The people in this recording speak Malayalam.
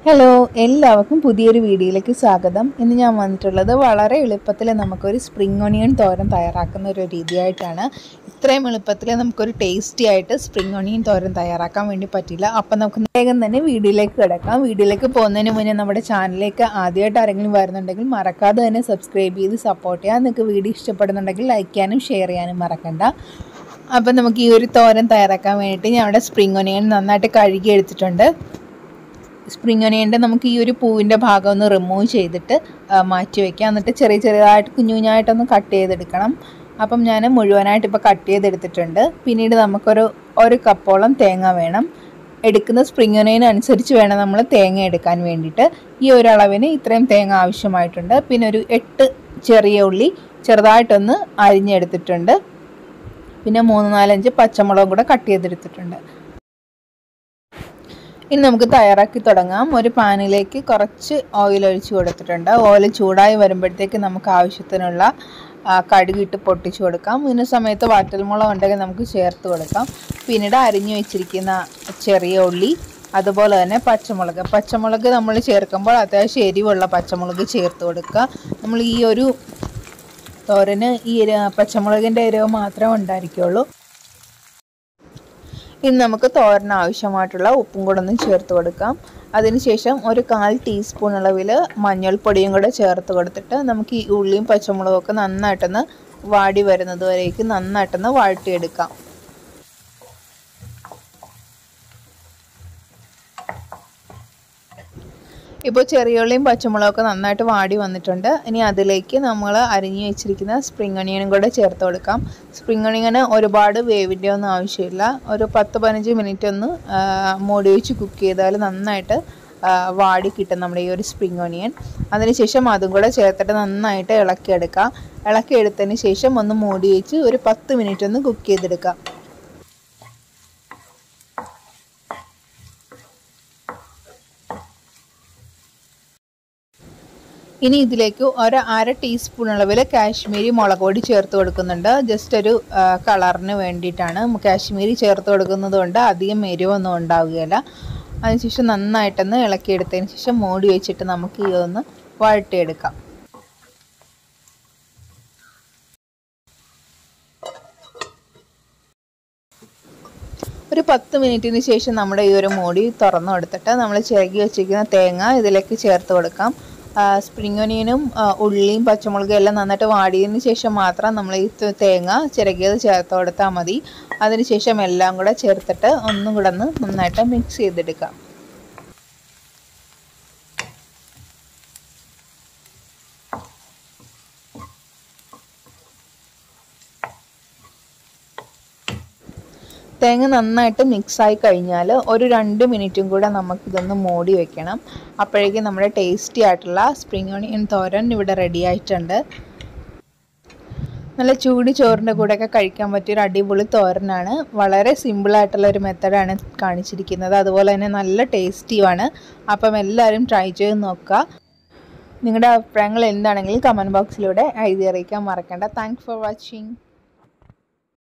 ഹലോ എല്ലാവർക്കും പുതിയൊരു വീഡിയോയിലേക്ക് സ്വാഗതം ഇന്ന് ഞാൻ വന്നിട്ടുള്ളത് വളരെ എളുപ്പത്തിൽ നമുക്കൊരു സ്പ്രിംഗ് ഒണിയൻ തോരൻ തയ്യാറാക്കുന്ന ഒരു രീതിയായിട്ടാണ് ഇത്രയും എളുപ്പത്തിൽ നമുക്കൊരു ടേസ്റ്റി ആയിട്ട് സ്പ്രിംഗ് ഒണിയൻ തോരൻ തയ്യാറാക്കാൻ വേണ്ടി പറ്റില്ല അപ്പം നമുക്ക് വേഗം തന്നെ വീഡിയോയിലേക്ക് കിടക്കാം വീഡിയോയിലേക്ക് പോകുന്നതിന് മുന്നേ നമ്മുടെ ചാനലിലേക്ക് ആദ്യമായിട്ട് ആരെങ്കിലും വരുന്നുണ്ടെങ്കിൽ മറക്കാതെ തന്നെ സബ്സ്ക്രൈബ് ചെയ്ത് സപ്പോർട്ട് ചെയ്യാം നിങ്ങൾക്ക് വീഡിയോ ഇഷ്ടപ്പെടുന്നുണ്ടെങ്കിൽ ലൈക്ക് ചെയ്യാനും ഷെയർ ചെയ്യാനും മറക്കണ്ട അപ്പം നമുക്ക് ഈ ഒരു തോരൻ തയ്യാറാക്കാൻ വേണ്ടിയിട്ട് ഞാൻ അവിടെ സ്പ്രിംഗ് ഒണിയൻ നന്നായിട്ട് കഴുകി എടുത്തിട്ടുണ്ട് സ്പ്രിംഗ് ഒനിയൻ്റെ നമുക്ക് ഈ ഒരു പൂവിൻ്റെ ഭാഗം ഒന്ന് റിമൂവ് ചെയ്തിട്ട് ആ, മാറ്റി വയ്ക്കാം എന്നിട്ട് ചെറിയ ചെറിയതായിട്ട് കുഞ്ഞു കുഞ്ഞായിട്ടൊന്ന് കട്ട് ചെയ്തെടുക്കണം അപ്പം ഞാൻ മുഴുവനായിട്ട് ഇപ്പോൾ കട്ട് ചെയ്തെടുത്തിട്ടുണ്ട് പിന്നീട് നമുക്കൊരു ഒരു കപ്പോളം തേങ്ങ വേണം എടുക്കുന്ന സ്പ്രിംഗ് ഒനിയൻ അനുസരിച്ച് വേണം നമ്മൾ തേങ്ങ എടുക്കാൻ വേണ്ടിയിട്ട് ഈ ഒരു അളവിന് ഇത്രയും തേങ്ങ ആവശ്യമായിട്ടുണ്ട് പിന്നെ ഒരു എട്ട് ചെറിയ ഉള്ളി ചെറുതായിട്ടൊന്ന് അരിഞ്ഞെടുത്തിട്ടുണ്ട് പിന്നെ മൂന്ന് നാലഞ്ച് പച്ചമുളകും കൂടെ കട്ട് ചെയ്തെടുത്തിട്ടുണ്ട് ഇനി നമുക്ക് തയ്യാറാക്കി തുടങ്ങാം ഒരു പാനിലേക്ക് കുറച്ച് ഓയിൽ ഒഴിച്ച് കൊടുത്തിട്ടുണ്ട് ഓയിൽ ചൂടായി വരുമ്പോഴത്തേക്ക് നമുക്ക് ആവശ്യത്തിനുള്ള ആ, കടുകിട്ട് പൊട്ടിച്ച് കൊടുക്കാം ഇതിന് സമയത്ത് വാറ്റൽമുളക് ഉണ്ടെങ്കിൽ നമുക്ക് ചേർത്ത് കൊടുക്കാം പിന്നീട് അരിഞ്ഞു വെച്ചിരിക്കുന്ന ചെറിയ ഉള്ളി അതുപോലെ തന്നെ പച്ചമുളക് പച്ചമുളക് നമ്മൾ ചേർക്കുമ്പോൾ അത്യാവശ്യം എരിവുള്ള പച്ചമുളക് ചേർത്ത് കൊടുക്കുക നമ്മൾ ഈ ഒരു തോരന് ഈ എരി- പച്ചമുളകിൻ്റെ എരിവ് മാത്രമേ ഉണ്ടായിരിക്കുള്ളൂ ഇനി നമുക്ക് തോരന് ആവശ്യമായിട്ടുള്ള ഉപ്പും കൂടെ ഒന്ന് ചേർത്ത് കൊടുക്കാം അതിനുശേഷം ഒരു കാൽ ടീസ്പൂൺ അളവിൽ മഞ്ഞൾപ്പൊടിയും കൂടെ ചേർത്ത് കൊടുത്തിട്ട് നമുക്ക് ഈ ഉള്ളിയും പച്ചമുളകും ഒക്കെ നന്നായിട്ടൊന്ന് വാടി വരുന്നത് വരേക്ക് നന്നായിട്ടൊന്ന് വഴട്ടിയെടുക്കാം ഇപ്പോൾ ചെറിയുള്ളിയും പച്ചമുളകൊക്കെ നന്നായിട്ട് വാടി വന്നിട്ടുണ്ട് ഇനി അതിലേക്ക് നമ്മൾ അരിഞ്ഞു വെച്ചിരിക്കുന്ന സ്പ്രിംഗ് ഒണിയനും കൂടെ ചേർത്ത് കൊടുക്കാം സ്പ്രിംഗ് ഒണിയന് ഒരുപാട് വേവിൻ്റെ ഒന്നും ആവശ്യമില്ല ഒരു പത്ത് പതിനഞ്ച് മിനിറ്റ് ഒന്ന് ആ, മൂടി വെച്ച് കുക്ക് ചെയ്താൽ നന്നായിട്ട് ആ, വാടി കിട്ടും നമ്മുടെ ഈ ഒരു സ്പ്രിംഗ് ഒണിയൻ അതിനുശേഷം അതും കൂടെ ചേർത്തിട്ട് നന്നായിട്ട് ഇളക്കിയെടുക്കാം ഇളക്കിയെടുത്തതിന് ശേഷം ഒന്ന് മൂടി വെച്ച് ഒരു പത്ത് മിനിറ്റ് ഒന്ന് കുക്ക് ചെയ്തെടുക്കാം ഇനി ഇതിലേക്ക് ഒരു അര ടീസ്പൂൺ അളവിൽ കാശ്മീരി മുളക് പൊടി ചേർത്ത് കൊടുക്കുന്നുണ്ട് ജസ്റ്റ് ഒരു ആ, കളറിന് വേണ്ടിയിട്ടാണ് കാശ്മീരി ചേർത്ത് കൊടുക്കുന്നത് കൊണ്ട് അധികം എരിവൊന്നും ഉണ്ടാവുകയില്ല അതിനുശേഷം നന്നായിട്ടൊന്ന് ഇളക്കിയെടുത്തതിന് ശേഷം മൂടി വെച്ചിട്ട് നമുക്ക് ഈ ഒന്ന് വഴട്ടിയെടുക്കാം ഒരു പത്ത് മിനിറ്റിന് ശേഷം നമ്മുടെ ഈ ഒരു മൂടി തുറന്നു കൊടുത്തിട്ട് നമ്മൾ ചിരകി വെച്ചിരിക്കുന്ന തേങ്ങ ഇതിലേക്ക് ചേർത്ത് കൊടുക്കാം സ്പ്രിംഗ് ഒനിയനും ആ, ഉള്ളിയും പച്ചമുളകും എല്ലാം നന്നായിട്ട് വാടിയതിന് ശേഷം മാത്രം നമ്മൾ ഈ ത- തേങ്ങ ചിരകിയത് ചേർത്ത് കൊടുത്താൽ മതി അതിനുശേഷം എല്ലാം കൂടെ ചേർത്തിട്ട് ഒന്നും കൂടെ ഒന്ന് നന്നായിട്ട് മിക്സ് ചെയ്തെടുക്കാം തേങ്ങ നന്നായിട്ട് മിക്സായി കഴിഞ്ഞാൽ ഒരു രണ്ട് മിനിറ്റും കൂടെ നമുക്കിതൊന്ന് മൂടി വെക്കണം അപ്പോഴേക്കും നമ്മുടെ ടേസ്റ്റി ആയിട്ടുള്ള സ്പ്രിംഗ് ഓണിയൻ തോരൻ ഇവിടെ റെഡി ആയിട്ടുണ്ട് നല്ല ചൂട് ചോറിൻ്റെ കൂടെയൊക്കെ കഴിക്കാൻ പറ്റിയൊരു അടിപൊളി തോരനാണ് വളരെ സിമ്പിളായിട്ടുള്ള ഒരു മെത്തഡാണ് കാണിച്ചിരിക്കുന്നത് അതുപോലെ തന്നെ നല്ല ടേസ്റ്റിയുമാണ് അപ്പം എല്ലാവരും ട്രൈ ചെയ്ത് നോക്കുക നിങ്ങളുടെ അഭിപ്രായങ്ങൾ എന്താണെങ്കിലും കമൻറ്റ് ബോക്സിലൂടെ എഴുതി അറിയിക്കാൻ മറക്കണ്ട താങ്ക്സ് ഫോർ വാച്ചിങ്